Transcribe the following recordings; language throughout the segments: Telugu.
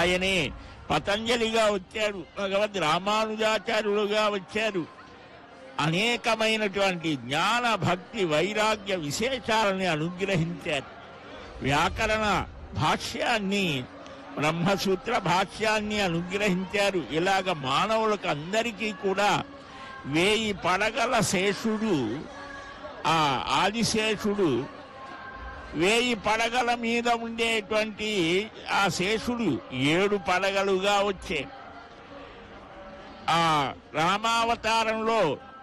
ఆయనే పతంజలిగా వచ్చారు భగవద్ రామానుజాచార్యులుగా వచ్చారు అనేకమైనటువంటి జ్ఞాన భక్తి వైరాగ్య విశేషాలని అనుగ్రహించారు వ్యాకరణ భాష్యాన్ని బ్రహ్మసూత్ర భాష్యాన్ని అనుగ్రహించారు ఇలాగ మానవులకు అందరికీ కూడా వేయి పడగల శేషుడు ఆ ఆదిశేషుడు వేయి పడగల మీద ఉండేటువంటి ఆ శేషుడు ఏడు పడగలుగా వచ్చే ఆ రామావతారంలో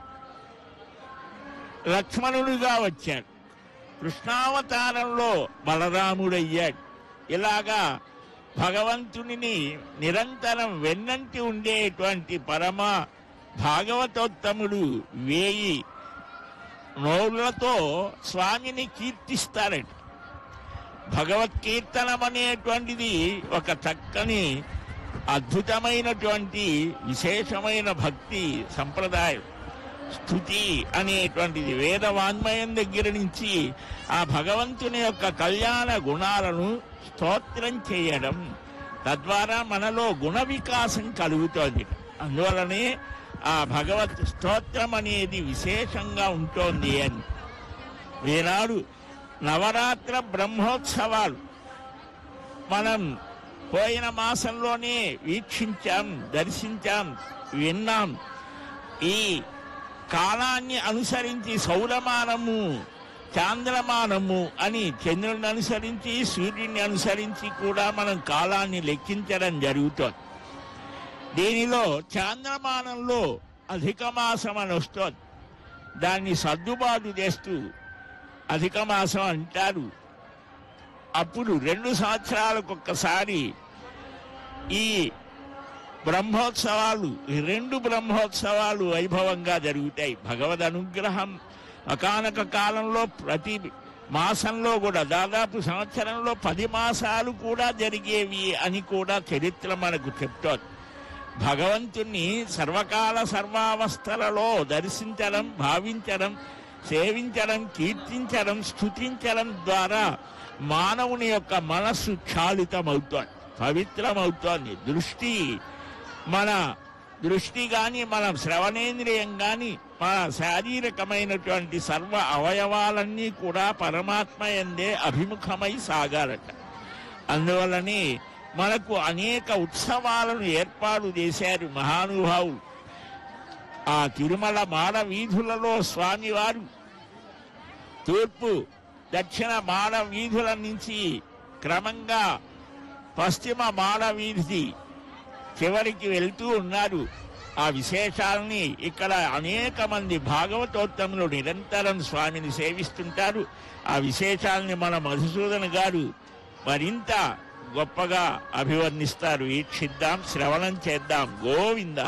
లక్ష్మణుడిగా వచ్చాడు కృష్ణావతారంలో బలరాముడయ్యాడు ఇలాగా భగవంతునిని నిరంతరం వెన్నంటి ఉండేటువంటి పరమ భాగవతోత్తముడు వేయి నోళ్లతో స్వామిని కీర్తిస్తారట భగవత్కీర్తనం అనేటువంటిది ఒక చక్కని అద్భుతమైనటువంటి విశేషమైన భక్తి సంప్రదాయం స్థుతి అనేటువంటిది వేద వాన్మయం దగ్గర నుంచి ఆ భగవంతుని యొక్క కళ్యాణ గుణాలను స్తోత్రం చేయడం తద్వారా మనలో గుణ వికాసం కలుగుతోంది అందువలనే ఆ భగవత్ స్తోత్రం అనేది విశేషంగా ఉంటోంది అని ఈనాడు నవరాత్ర బ్రహ్మోత్సవాలు మనం పోయిన మాసంలోనే వీక్షించాం దర్శించాం విన్నాం ఈ కాలాన్ని అనుసరించి సౌరమానము చాంద్రమానము అని చంద్రుని అనుసరించి సూర్యుని అనుసరించి కూడా మనం కాలాన్ని లెక్కించడం జరుగుతోంది దీనిలో చాంద్రమానంలో అధిక మాసం అని వస్తోంది దాన్ని సర్దుబాటు చేస్తూ అధిక మాసం అంటారు అప్పుడు రెండు సంవత్సరాలకు ఒక్కసారి ఈ బ్రహ్మోత్సవాలు ఈ రెండు బ్రహ్మోత్సవాలు వైభవంగా జరుగుతాయి భగవద్ అనుగ్రహం ఒకానొక కాలంలో ప్రతి మాసంలో కూడా దాదాపు సంవత్సరంలో పది మాసాలు కూడా జరిగేవి అని కూడా చరిత్ర మనకు చెప్తోంది భగవంతుణ్ణి సర్వకాల సర్వావస్థలలో దర్శించడం భావించడం సేవించడం కీర్తించడం స్థుతించడం ద్వారా మానవుని యొక్క మనస్సు క్షాళితమవుతోంది పవిత్రమవుతోంది దృష్టి మన దృష్టి గాని మన శ్రవణేంద్రియం గాని మన శారీరకమైనటువంటి సర్వ అవయవాలన్నీ కూడా పరమాత్మ ఎందే అభిముఖమై సాగాలట అందువలనే మనకు అనేక ఉత్సవాలను ఏర్పాటు చేశారు మహానుభావులు ఆ తిరుమల మాడ వీధులలో స్వామివారు తూర్పు దక్షిణ మాడ వీధుల నుంచి క్రమంగా పశ్చిమ మాడ వీధి చివరికి వెళ్తూ ఉన్నారు ఆ విశేషాలని ఇక్కడ అనేక మంది భాగవతోత్తములు నిరంతరం స్వామిని సేవిస్తుంటారు ఆ విశేషాలని మన మధుసూదన్ గారు మరింత గొప్పగా అభివర్ణిస్తారు వీక్షిద్దాం శ్రవణం చేద్దాం గోవిందా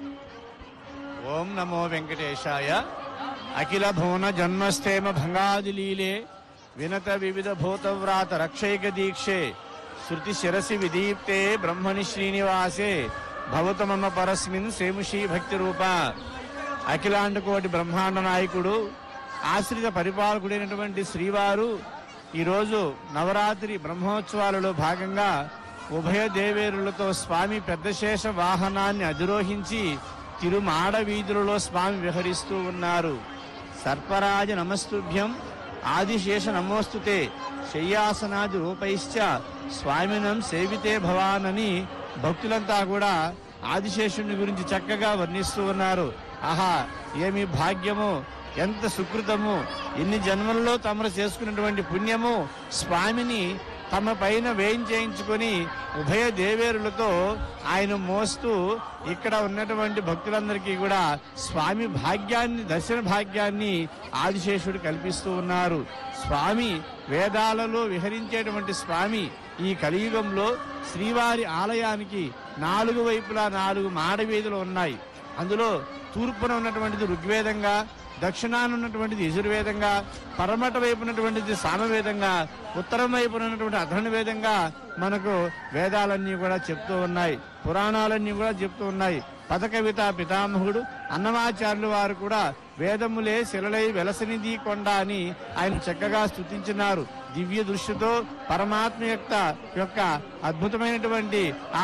ఓం నమో వెంకటేశాయ అఖిల భువన జన్మస్థేమ భంగాదిలీలే వినత వివిధ భూతవ్రాత రక్షైక దీక్షే శృతి శిరసి విదీప్తే బ్రహ్మణి శ్రీనివాసే భవత మమ పరస్మిన్ సేముషీ భక్తి రూప అఖిలాండ కోటి బ్రహ్మాండ నాయకుడు ఆశ్రిత పరిపాలకుడైనటువంటి శ్రీవారు ఈరోజు నవరాత్రి బ్రహ్మోత్సవాలలో భాగంగా ఉభయ దేవేరులతో స్వామి పెద్దశేష వాహనాన్ని అధిరోహించి తిరుమాడ వీధులలో స్వామి విహరిస్తూ ఉన్నారు సర్పరాజ నమస్తుభ్యం ఆదిశేష నమోస్తుతే శయ్యాసనాది రూపైశ్చ స్వామినం సేవితే భవానని భక్తులంతా కూడా ఆదిశేషుని గురించి చక్కగా వర్ణిస్తూ ఉన్నారు ఆహా ఏమి భాగ్యము ఎంత సుకృతము ఎన్ని జన్మల్లో తమరు చేసుకున్నటువంటి పుణ్యము స్వామిని తమ పైన వేయించేయించుకొని ఉభయ దేవేరులతో ఆయన మోస్తూ ఇక్కడ ఉన్నటువంటి భక్తులందరికీ కూడా స్వామి భాగ్యాన్ని దర్శన భాగ్యాన్ని ఆదిశేషుడు కల్పిస్తూ ఉన్నారు స్వామి వేదాలలో విహరించేటువంటి స్వామి ఈ కలియుగంలో శ్రీవారి ఆలయానికి నాలుగు వైపులా నాలుగు మాడవీధులు ఉన్నాయి అందులో తూర్పున ఉన్నటువంటిది ఋగ్వేదంగా దక్షిణాన ఉన్నటువంటిది యజుర్వేదంగా పరమట వైపు ఉన్నటువంటిది సామవేదంగా ఉత్తరం వైపు ఉన్నటువంటి అధర్ణ వేదంగా మనకు వేదాలన్నీ కూడా చెప్తూ ఉన్నాయి పురాణాలన్నీ కూడా చెప్తూ ఉన్నాయి పదకవిత పితామహుడు అన్నమాచార్యులు వారు కూడా వేదములే శిలలై వెలసనిది కొండ అని ఆయన చక్కగా స్తుతించినారు దివ్య దృష్టితో పరమాత్మ యొక్క యొక్క అద్భుతమైనటువంటి ఆ